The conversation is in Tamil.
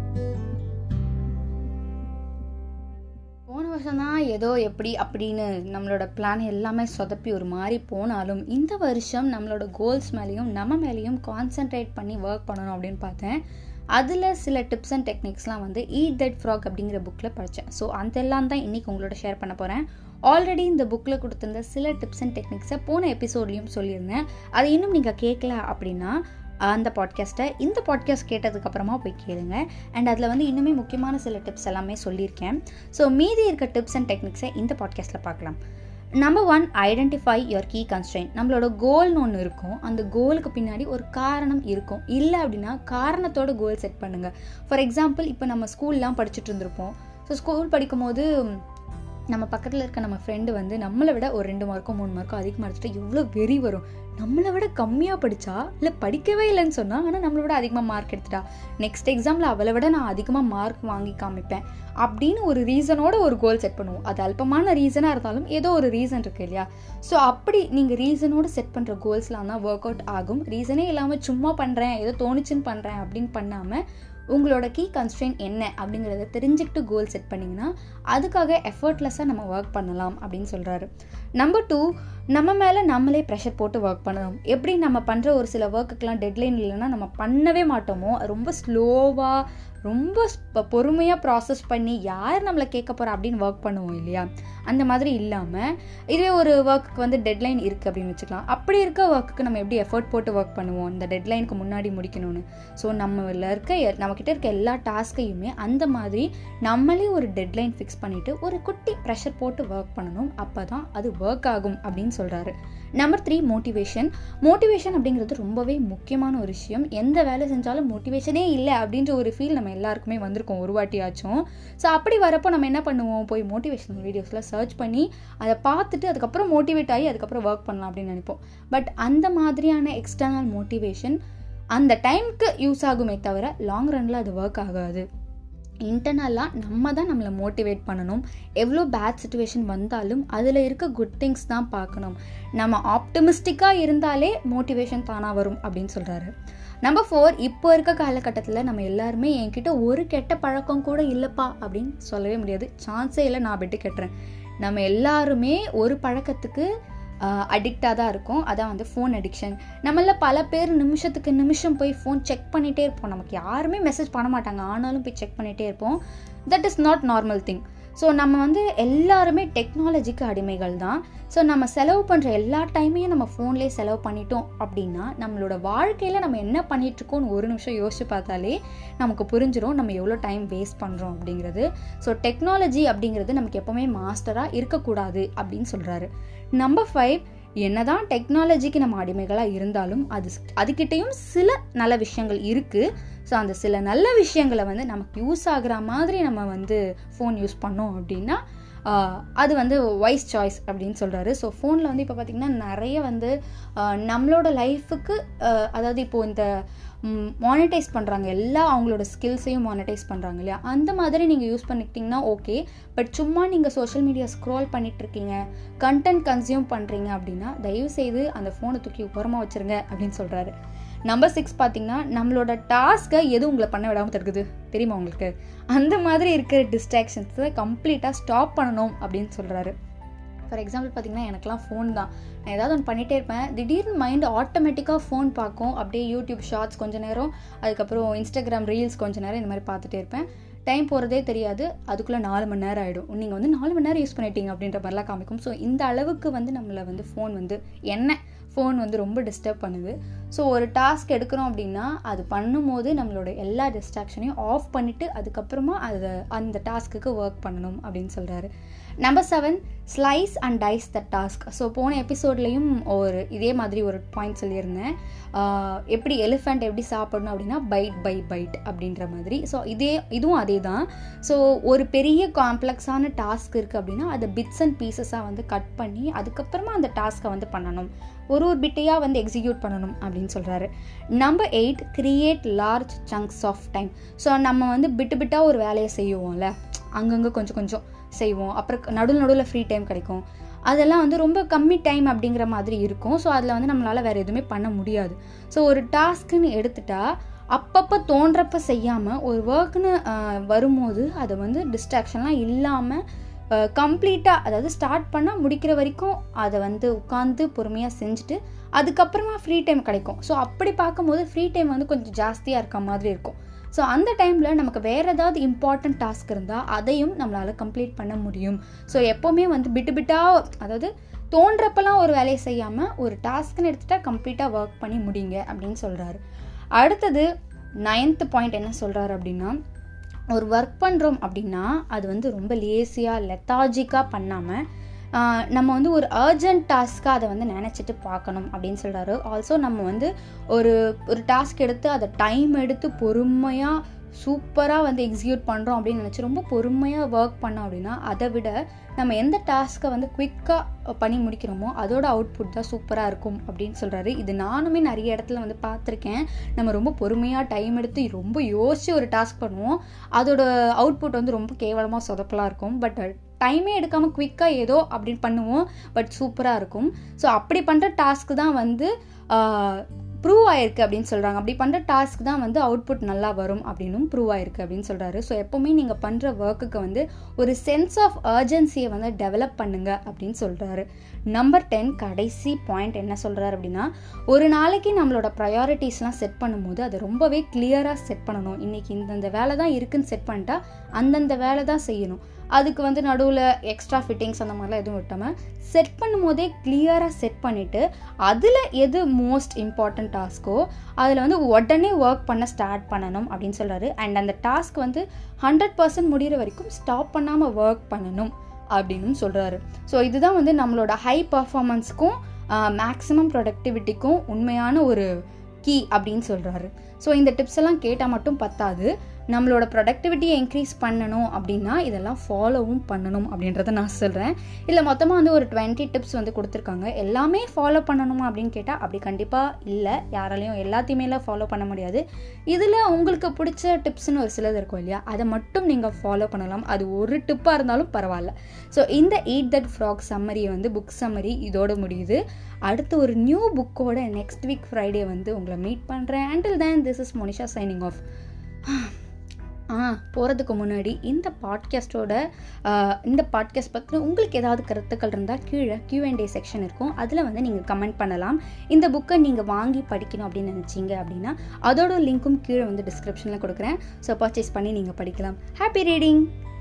போன வருஷம் தான் ஏதோ எப்படி அப்படின்னு நம்மளோட பிளான் எல்லாமே சொதப்பி ஒரு மாதிரி போனாலும் இந்த வருஷம் நம்மளோட கோல்ஸ் மேலேயும் நம்ம மேலேயும் கான்சென்ட்ரேட் பண்ணி ஒர்க் பண்ணணும் அப்படின்னு பார்த்தேன் அதில் சில டிப்ஸ் அண்ட் டெக்னிக்ஸ்லாம் வந்து ஈட் தட் ஃப்ராக் அப்படிங்கிற புக்கில் படித்தேன் ஸோ அதெல்லாம் தான் இன்றைக்கி உங்களோட ஷேர் பண்ண போகிறேன் ஆல்ரெடி இந்த புக்கில் கொடுத்துருந்த சில டிப்ஸ் அண்ட் டெக்னிக்ஸை போன எபிசோட்லேயும் சொல்லியிருந்தேன் அதை இன்னும் நீங்கள் கேட்கல அப்படின்னா அந்த பாட்காஸ்ட்டை இந்த பாட்காஸ்ட் கேட்டதுக்கப்புறமா போய் கேளுங்க அண்ட் அதில் வந்து இன்னுமே முக்கியமான சில டிப்ஸ் எல்லாமே சொல்லியிருக்கேன் ஸோ மீதி இருக்க டிப்ஸ் அண்ட் டெக்னிக்ஸை இந்த பாட்காஸ்ட்டில் பார்க்கலாம் number one identify your key constraint நம்மளோட கோல்னு ஒன்று இருக்கும் அந்த கோலுக்கு பின்னாடி ஒரு காரணம் இருக்கும் இல்லை அப்படின்னா காரணத்தோட கோல் செட் பண்ணுங்கள் ஃபார் எக்ஸாம்பிள் இப்போ நம்ம ஸ்கூல்லாம் படிச்சுட்டு இருந்திருப்போம் ஸோ ஸ்கூல் படிக்கும்போது நம்ம பக்கத்தில் இருக்க நம்ம ஃப்ரெண்டு வந்து நம்மளை விட ஒரு ரெண்டு மார்க்கோ மூணு மார்க்கோ அதிகமாக எடுத்துட்டு எவ்வளோ வெறி வரும் நம்மளை விட கம்மியாக படித்தா இல்லை படிக்கவே இல்லைன்னு சொன்னால் ஆனால் நம்மளை விட அதிகமாக மார்க் எடுத்துட்டா நெக்ஸ்ட் எக்ஸாமில் அவளை விட நான் அதிகமாக மார்க் வாங்கி காமிப்பேன் அப்படின்னு ஒரு ரீசனோட ஒரு கோல் செட் பண்ணுவோம் அது அல்பமான ரீசனாக இருந்தாலும் ஏதோ ஒரு ரீசன் இருக்கு இல்லையா ஸோ அப்படி நீங்கள் ரீசனோடு செட் பண்ணுற கோல்ஸ்லாம் தான் ஒர்க் அவுட் ஆகும் ரீசனே இல்லாமல் சும்மா பண்ணுறேன் ஏதோ தோணுச்சுன்னு பண்ணுறேன் அப்படின்னு பண்ணாமல் உங்களோட கீ கன்ஸ்ட்ரெயின் என்ன அப்படிங்கிறத தெரிஞ்சுக்கிட்டு கோல் செட் பண்ணிங்கன்னா அதுக்காக எஃபர்ட்லெஸ்ஸாக நம்ம ஒர்க் பண்ணலாம் அப்படின்னு சொல்கிறாரு நம்பர் டூ நம்ம மேலே நம்மளே ப்ரெஷர் போட்டு ஒர்க் பண்ணணும் எப்படி நம்ம பண்ணுற ஒரு சில ஒர்க்குக்கெலாம் டெட்லைன் இல்லைன்னா நம்ம பண்ணவே மாட்டோமோ ரொம்ப ஸ்லோவாக ரொம்ப பொறுமையாக ப்ராசஸ் பண்ணி யார் நம்மளை கேட்க போகிறா அப்படின்னு ஒர்க் பண்ணுவோம் இல்லையா அந்த மாதிரி இல்லாமல் இதுவே ஒரு ஒர்க்குக்கு வந்து டெட்லைன் இருக்குது அப்படின்னு வச்சுக்கலாம் அப்படி இருக்க ஒர்க்குக்கு நம்ம எப்படி எஃபர்ட் போட்டு ஒர்க் பண்ணுவோம் இந்த டெட்லைனுக்கு முன்னாடி முடிக்கணும்னு ஸோ நம்மள இருக்க நம்மக்கிட்ட இருக்க எல்லா டாஸ்கையுமே அந்த மாதிரி நம்மளே ஒரு டெட்லைன் ஃபிக்ஸ் பண்ணிவிட்டு ஒரு குட்டி ப்ரெஷர் போட்டு ஒர்க் பண்ணணும் அப்போ தான் அது ஒர்க் ஆகும் அப்படின்னு சொல்கிறாரு நம்பர் த்ரீ மோட்டிவேஷன் மோட்டிவேஷன் அப்படிங்கிறது ரொம்பவே முக்கியமான ஒரு விஷயம் எந்த வேலை செஞ்சாலும் மோட்டிவேஷனே இல்லை அப்படின்ற ஒரு ஃபீல் நம்ம எல்லாருக்குமே வந்திருக்கோம் ஒரு வாட்டியாச்சும் ஸோ அப்படி வரப்போ நம்ம என்ன பண்ணுவோம் போய் மோட்டிவேஷனல் வீடியோஸில் சர்ச் பண்ணி அதை பார்த்துட்டு அதுக்கப்புறம் மோட்டிவேட் ஆகி அதுக்கப்புறம் ஒர்க் பண்ணலாம் அப்படின்னு நினைப்போம் பட் அந்த மாதிரியான எக்ஸ்டர்னல் மோட்டிவேஷன் அந்த டைமுக்கு யூஸ் ஆகுமே தவிர லாங் ரனில் அது ஒர்க் ஆகாது இன்டர்னலாக நம்ம தான் நம்மளை மோட்டிவேட் பண்ணணும் எவ்வளோ பேட் சுச்சுவேஷன் வந்தாலும் அதில் இருக்க குட் திங்ஸ் தான் பார்க்கணும் நம்ம ஆப்டமிஸ்டிக்காக இருந்தாலே மோட்டிவேஷன் தானாக வரும் அப்படின்னு சொல்கிறாரு நம்பர் ஃபோர் இப்போ இருக்க காலகட்டத்தில் நம்ம எல்லாருமே என்கிட்ட ஒரு கெட்ட பழக்கம் கூட இல்லைப்பா அப்படின்னு சொல்லவே முடியாது சான்ஸே இல்லை நான் பெட்டு கெட்டுறேன் நம்ம எல்லாருமே ஒரு பழக்கத்துக்கு அடிக்டாக தான் இருக்கும் அதான் வந்து ஃபோன் அடிக்ஷன் நம்மள பல பேர் நிமிஷத்துக்கு நிமிஷம் போய் ஃபோன் செக் பண்ணிகிட்டே இருப்போம் நமக்கு யாருமே மெசேஜ் பண்ண மாட்டாங்க ஆனாலும் போய் செக் பண்ணிகிட்டே இருப்போம் that is not normal thing so நம்ம வந்து எல்லாருமே டெக்னாலஜிக்கு அடிமைகள் தான் ஸோ நம்ம செலவு பண்ணுற எல்லா டைமையும் நம்ம ஃபோன்லேயே செலவு பண்ணிட்டோம் அப்படின்னா நம்மளோட வாழ்க்கையில் நம்ம என்ன பண்ணிகிட்ருக்கோன்னு ஒரு நிமிஷம் யோசிச்சு பார்த்தாலே நமக்கு புரிஞ்சிடும் நம்ம எவ்வளோ டைம் வேஸ்ட் பண்ணுறோம் அப்படிங்கிறது ஸோ டெக்னாலஜி அப்படிங்கிறது நமக்கு எப்போவுமே மாஸ்டராக இருக்கக்கூடாது அப்படின்னு சொல்கிறாரு நம்பர் ஃபைவ் என்னதான் டெக்னாலஜிக்கு நம்ம அடிமைகளாக இருந்தாலும் அது அதுக்கிட்டேயும் சில நல்ல விஷயங்கள் இருக்குது ஸோ அந்த சில நல்ல விஷயங்களை வந்து நமக்கு யூஸ் ஆகிற மாதிரி நம்ம வந்து ஃபோன் யூஸ் பண்ணோம் அப்படின்னா அது வந்து வைஸ் சாய்ஸ் அப்படின்னு சொல்கிறாரு ஸோ ஃபோனில் வந்து இப்போ பார்த்திங்கன்னா நிறைய வந்து நம்மளோட லைஃபுக்கு அதாவது இப்போது இந்த மானிட்டைஸ் பண்ணுறாங்க எல்லா அவங்களோட ஸ்கில்ஸையும் மானிட்டைஸ் பண்ணுறாங்க இல்லையா அந்த மாதிரி நீங்கள் யூஸ் பண்ணிக்கிட்டிங்கன்னா ஓகே பட் சும்மா நீங்கள் சோஷியல் மீடியா ஸ்க்ரோல் பண்ணிகிட்ருக்கீங்க கண்டென்ட் கன்சியூம் பண்ணுறீங்க அப்படின்னா தயவுசெய்து அந்த ஃபோனை தூக்கி உரமாக வச்சுருங்க அப்படின்னு சொல்கிறாரு நம்பர் சிக்ஸ் பார்த்தீங்கன்னா நம்மளோட டாஸ்க்கை எது உங்களை பண்ண விடாமல் தடுக்குது தெரியுமா உங்களுக்கு அந்த மாதிரி இருக்கிற டிஸ்ட்ராக்ஷன்ஸை கம்ப்ளீட்டாக ஸ்டாப் பண்ணணும் அப்படின்னு சொல்கிறாரு ஃபார் எக்ஸாம்பிள் பார்த்தீங்கன்னா எனக்குலாம் ஃபோன் தான் நான் ஏதாவது ஒன்று பண்ணிகிட்டே இருப்பேன் திடீர்னு மைண்டு ஆட்டோமேட்டிக்காக ஃபோன் பார்க்கும் அப்படியே யூடியூப் ஷார்ட்ஸ் கொஞ்சம் நேரம் அதுக்கப்புறம் இன்ஸ்டாகிராம் ரீல்ஸ் கொஞ்சம் நேரம் இந்த மாதிரி பார்த்துட்டே இருப்பேன் டைம் போகிறதே தெரியாது அதுக்குள்ளே நாலு மணி நேரம் ஆகிடும் நீங்கள் வந்து நாலு மணி நேரம் யூஸ் பண்ணிட்டீங்க அப்படின்ற மாதிரிலாம் காமிக்கும் ஸோ இந்த அளவுக்கு வந்து நம்மளை வந்து ஃபோன் வந்து என்ன ஃபோன் வந்து ரொம்ப டிஸ்டர்ப் பண்ணுது ஸோ ஒரு டாஸ்க் எடுக்கிறோம் அப்படின்னா அது பண்ணும்போது நம்மளோட எல்லா டிஸ்ட்ராக்ஷனையும் ஆஃப் பண்ணிவிட்டு அதுக்கப்புறமா அதை அந்த டாஸ்க்குக்கு ஒர்க் பண்ணணும் அப்படின்னு சொல்கிறாரு number seven slice and dice the task so போன எபிசோட்லேயும் ஒரு இதே மாதிரி ஒரு பாயிண்ட் சொல்லியிருந்தேன் எப்படி எலிஃபண்ட் எப்படி சாப்பிடணும் அப்படின்னா பைட் பை பைட் அப்படின்ற மாதிரி ஸோ இதே இதுவும் அதே தான் ஸோ ஒரு பெரிய காம்ப்ளெக்ஸான டாஸ்க் இருக்குது அப்படின்னா அதை பிட்ஸ் அண்ட் பீசஸாக வந்து கட் பண்ணி அதுக்கப்புறமா அந்த டாஸ்க்கை வந்து பண்ணணும் ஒரு ஒரு பிட்டையாக வந்து எக்ஸிக்யூட் பண்ணணும் அப்படின்னு சொல்கிறாரு number eight create large chunks of time so நம்ம வந்து பிட்டு பிட்டாக ஒரு வேலையை செய்வோம்ல அங்கங்கே கொஞ்சம் கொஞ்சம் செய்வோம் அப்புறம் நடுவில் நடுவில் ஃப்ரீ டைம் கிடைக்கும் அதெல்லாம் வந்து ரொம்ப கம்மி டைம் அப்படிங்கிற மாதிரி இருக்கும் ஸோ அதில் வந்து நம்மளால் வேறு எதுவுமே பண்ண முடியாது ஸோ ஒரு டாஸ்க்குன்னு எடுத்துட்டா அப்பப்போ தோன்றப்ப செய்யாமல் ஒரு ஒர்க்னு வரும்போது அதை வந்து டிஸ்ட்ராக்ஷன்லாம் இல்லாமல் கம்ப்ளீட்டாக அதாவது ஸ்டார்ட் பண்ணால் முடிக்கிற வரைக்கும் அதை வந்து உட்காந்து பொறுமையாக செஞ்சுட்டு அதுக்கப்புறமா ஃப்ரீ டைம் கிடைக்கும் ஸோ அப்படி பார்க்கும்போது ஃப்ரீ டைம் வந்து கொஞ்சம் ஜாஸ்தியாக இருக்க மாதிரி இருக்கும் ஸோ அந்த டைமில் நமக்கு வேறு ஏதாவது இம்பார்ட்டண்ட் டாஸ்க் இருந்தால் அதையும் நம்மளால் கம்ப்ளீட் பண்ண முடியும் ஸோ எப்போவுமே வந்து பிட்டு பிட்டாக அதாவது தோன்றப்பெல்லாம் ஒரு வேலையை செய்யாமல் ஒரு டாஸ்க்குன்னு எடுத்துகிட்டா கம்ப்ளீட்டாக ஒர்க் பண்ணி முடிங்க அப்படின்னு சொல்கிறாரு அடுத்தது நைன்த்து பாயிண்ட் என்ன சொல்கிறாரு அப்படின்னா ஒரு ஒர்க் பண்ணுறோம் அப்படின்னா அது வந்து ரொம்ப லேசியாக லெத்தாஜிக்காக பண்ணாமல் நம்ம வந்து ஒரு அர்ஜென்ட் டாஸ்க்காக அதை வந்து நினச்சிட்டு பார்க்கணும் அப்படின்னு சொல்கிறாரு ஆல்சோ நம்ம வந்து ஒரு ஒரு டாஸ்க் எடுத்து அதை டைம் எடுத்து பொறுமையாக சூப்பராக வந்து எக்ஸிக்யூட் பண்ணுறோம் அப்படின்னு நினச்சி ரொம்ப பொறுமையாக ஒர்க் பண்ணோம் அப்படின்னா அதை விட நம்ம எந்த டாஸ்க்கை வந்து குவிக்காக பண்ணி முடிக்கிறோமோ அதோட அவுட்புட் தான் சூப்பராக இருக்கும் அப்படின்னு சொல்கிறாரு இது நானுமே நிறைய இடத்துல வந்து பார்த்துருக்கேன் நம்ம ரொம்ப பொறுமையாக டைம் எடுத்து ரொம்ப யோசித்து ஒரு டாஸ்க் பண்ணுவோம் அதோட அவுட்புட் வந்து ரொம்ப கேவலமாக சொதப்பலாக இருக்கும் பட் டைமே எடுக்காமல் குவிக்காக ஏதோ அப்படின்னு பண்ணுவோம் பட் சூப்பராக இருக்கும் ஸோ அப்படி பண்ணுற டாஸ்க்கு தான் வந்து ப்ரூவ் ஆயிருக்கு அப்படின்னு சொல்கிறாங்க அப்படி பண்ணுற டாஸ்க் தான் வந்து அவுட்புட் நல்லா வரும் அப்படின்னும் ப்ரூவ் ஆயிருக்கு அப்படின்னு சொல்கிறாரு ஸோ எப்போவுமே நீங்கள் பண்ணுற ஒர்க்குக்கு வந்து ஒரு சென்ஸ் ஆஃப் அர்ஜென்சியை வந்து டெவலப் பண்ணுங்க அப்படின்னு சொல்கிறாரு நம்பர் டென் கடைசி பாயிண்ட் என்ன சொல்கிறாரு அப்படின்னா ஒரு நாளைக்கு நம்மளோட ப்ரையாரிட்டிஸ்லாம் செட் பண்ணும்போது அதை ரொம்பவே கிளியராக செட் பண்ணணும் இன்றைக்கி இந்தந்த வேலை தான் இருக்குன்னு செட் பண்ணிட்டா அந்தந்த வேலை தான் செய்யணும் அதுக்கு வந்து நடுவில் எக்ஸ்ட்ரா ஃபிட்டிங்ஸ் அந்த மாதிரிலாம் எதுவும் விட்டாமல் செட் பண்ணும் போதே கிளியராக செட் பண்ணிவிட்டு அதில் எது மோஸ்ட் இம்பார்ட்டன்ட் டாஸ்க்கோ அதில் வந்து உடனே ஒர்க் பண்ண ஸ்டார்ட் பண்ணணும் அப்படின்னு சொல்கிறாரு அண்ட் அந்த டாஸ்க் வந்து ஹண்ட்ரட் பர்சன்ட் முடிகிற வரைக்கும் ஸ்டாப் பண்ணாமல் ஒர்க் பண்ணணும் அப்படின்னு சொல்கிறாரு ஸோ இதுதான் வந்து நம்மளோட ஹை பர்ஃபார்மன்ஸ்க்கும் மேக்ஸிமம் ப்ரொடக்டிவிட்டிக்கும் உண்மையான ஒரு கீ அப்படின்னு சொல்கிறாரு ஸோ இந்த டிப்ஸ் எல்லாம் கேட்டால் மட்டும் பத்தாது நம்மளோட ப்ரொடக்டிவிட்டியை இன்க்ரீஸ் பண்ணணும் அப்படின்னா இதெல்லாம் ஃபாலோவும் பண்ணணும் அப்படின்றத நான் சொல்கிறேன் இல்லை மொத்தமாக வந்து ஒரு டுவெண்ட்டி டிப்ஸ் வந்து கொடுத்துருக்காங்க எல்லாமே ஃபாலோ பண்ணணுமா அப்படின்னு கேட்டால் அப்படி கண்டிப்பாக இல்லை யாராலையும் எல்லாத்தையுமேலாம் ஃபாலோ பண்ண முடியாது இதில் உங்களுக்கு பிடிச்ச டிப்ஸ்னு ஒரு சிலது இருக்கும் இல்லையா அதை மட்டும் நீங்கள் ஃபாலோ பண்ணலாம் அது ஒரு டிப்பாக இருந்தாலும் பரவாயில்ல ஸோ இந்த ஈட் தட் ஃப்ராக் சம்மரி வந்து புக் சம்மரி இதோட முடியுது அடுத்து ஒரு நியூ புக்கோட நெக்ஸ்ட் வீக் ஃப்ரைடே வந்து உங்களை மீட் பண்ணுறேன் until then this is Monisha signing off ஆ போகிறதுக்கு முன்னாடி இந்த பாட்காஸ்ட்டோட இந்த பாட்காஸ்ட் பற்றி உங்களுக்கு ஏதாவது கருத்துக்கள் இருந்தால் கீழே கியூஎன்டே செக்ஷன் இருக்கும் அதில் வந்து நீங்கள் கமெண்ட் பண்ணலாம் இந்த புக்கை நீங்கள் வாங்கி படிக்கணும் அப்படின்னு நினச்சிங்க அப்படின்னா அதோட லிங்க்கும் கீழே வந்து டிஸ்கிரிப்ஷனில் கொடுக்குறேன் ஸோ பர்ச்சேஸ் பண்ணி நீங்கள் படிக்கலாம் ஹாப்பி ரீடிங்